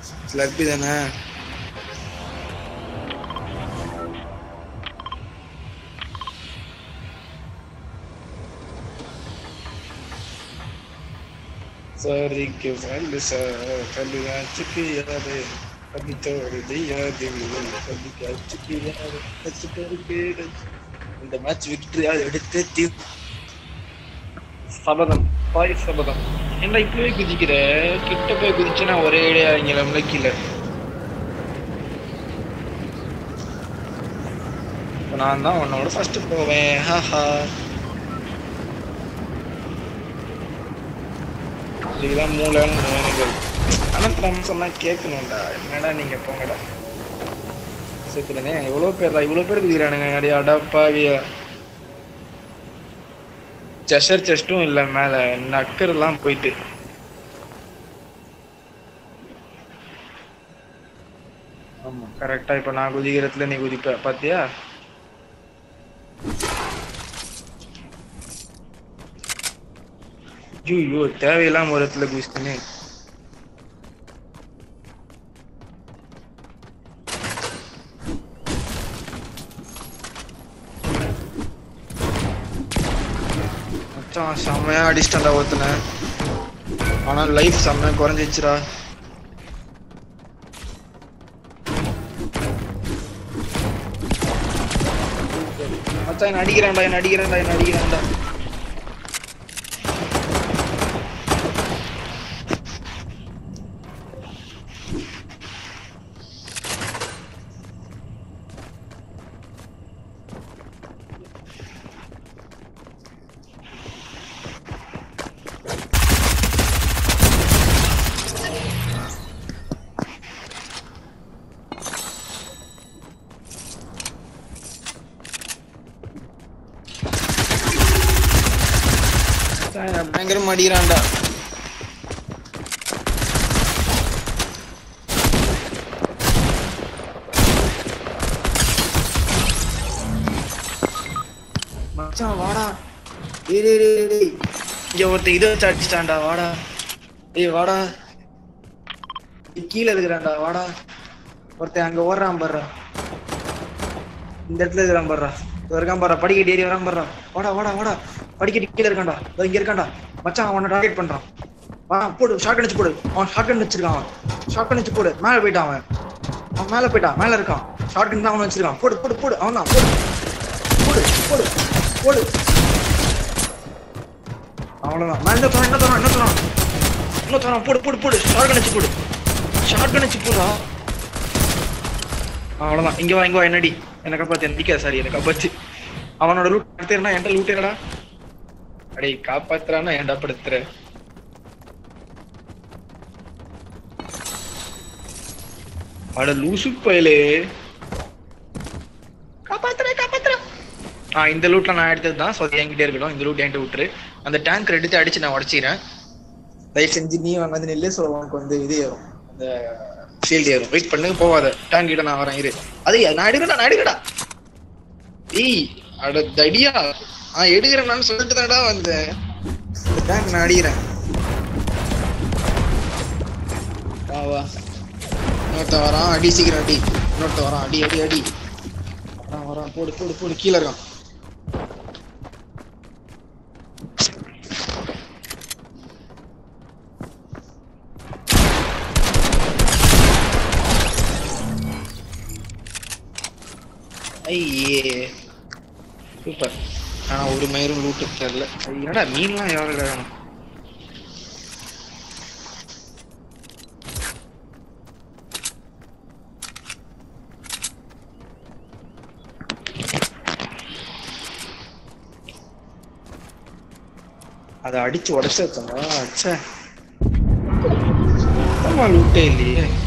ஸ்லர்பி தானே சாரிக்கு ஃபேலு சார் கல்லு ஆச்சுக்கு யாரு கவித்தோடு யாது கல்விக்கு ஆச்சுக்கு யாரு கச்சுக்கு இந்த மேட்ச் விக்டரியா எடுத்தே தீ சபதம் பாய் சபதம் என்ன இப்பவே குதிக்கிற கிட்ட போய் குதிச்சுனா ஒரே இடையா இங்க கீழே இப்ப நான் தான் உன்னோட ஃபர்ஸ்ட் போவேன் ஹாஹா இதுதான் மூளைன்னு வேணுங்கள் அனந்தரம் சொன்னா கேட்கணும்டா என்னடா நீங்க போங்கடா சேர்த்துலனே எவ்வளோ பேர் இவ்வளோ பேர் குதிக்கிறானுங்க அடி அடப்பாவிய செஷர் செஸ்டும் இல்லை மேலே நக்கர்லாம் போயிட்டு ஆமா கரெக்டா இப்ப நான் குதிக்கிறதுல நீ குதிப்ப பாத்தியா ஐயோ தேவையில்லாம ஒரு இடத்துல குதிச்சுனே மச்சான் செம்மையா அடிச்சிட்டா ஒருத்தனை ஆனா லைஃப் செம்மையா குறைஞ்சிச்சுடா மச்சான் என்ன அடிக்கிறான்டா என்ன அடிக்கிறான்டா என்ன அடிக்கிறான்டா மச்சான் என்ன பயங்கரமா அடிக்கிறான்டா மச்சான் வாடா டேய் டேய் டேய் டேய் இங்க ஒருத்தன் இதை வச்சு அடிச்சிட்டான்டா வாடா ஏய் வாடா டேய், கீழே இருக்கிறான்டா வாடா ஒருத்தன் அங்க ஓடுறான் பாடுறா இந்த இடத்துல இருக்கிறான் பாடுறா இதோ இருக்கான் பாடுறா படிக்கட்டு ஏறி வரான் பாடுறா வாடா வாடா வாடா படிக்கட்டு கீழே இருக்கான்டா இதோ இங்க இருக்கான்டா மச்சான் அவனை டார்கெட் பண்றான் வா போடு ஷாட் அடிச்சு போடு அவன் ஷாட் கன் வச்சிருக்கான் அவன் ஷாட் கன் வச்சு போடு மேல போயிட்டான் அவன் அவன் மேல போயிட்டான் மேல இருக்கான் ஷாட் கன் தான் அவன் வச்சிருக்கான் போடு போடு போடு அவன் தான் போடு போடு போடு போடு அவ்வளவுதான் மேல என்ன தரான் என்ன தரான் என்ன தரான் என்ன தரான் போடு போடு போடு ஷாட் கன் வச்சு போடு ஷாட் கன் வச்சு போடா அவ்வளவுதான் இங்க வா இங்க வா என்னடி என்ன காப்பாத்து நடிக்காத சாரி என்ன காப்பாத்து அவனோட லூட் எடுத்துறா என்கிட்ட லூட் என்னடா அடே காப்பாத்துறானா ஏன்டா படுத்துற அட லூசு பயலே காப்பாத்துற காப்பாத்துற ஆ இந்த லூட்ல நான் எடுத்தது தான் ஸோ அது என்கிட்ட இருக்கட்டும் இந்த லூட் என்கிட்ட விட்டுரு அந்த டேங்க் எடுத்து அடிச்சு நான் உடச்சிக்கிறேன் தயவு செஞ்சு நீ அங்க வந்து நெல்லு சொல்ல உனக்கு வந்து இது ஏறும் அந்த ஷீல்டு ஏறும் வெயிட் பண்ணு போவாத டேங்க் கிட்ட நான் வரேன் இரு அது நான் எடுக்கடா நான் எடுக்கடா ஏய் அட தடியா ஆ எடுக்கிறேன் நான் சொல்லிட்டு தான்டா வந்தேன் இந்த டேங்க் நான் அடிக்கிறேன் வா வா இன்னொருத்தன் வரான் அடி சீக்கிரம் அடி இன்னொருத்தன் வரான் அடி அடி அடி வரான் வரான் போடு போடு போடு கீழே இருக்கான் ஐயே சூப்பர் ஆனா ஒரு மயிரும் லூட்டு தெரியல ஐய், என்னடா மீன்லாம் எவ்வளோ வேணும் அதை அடிச்சு உடச்சு வச்சோம்னா அச்சே சுத்தமா லூட்டே இல்லையே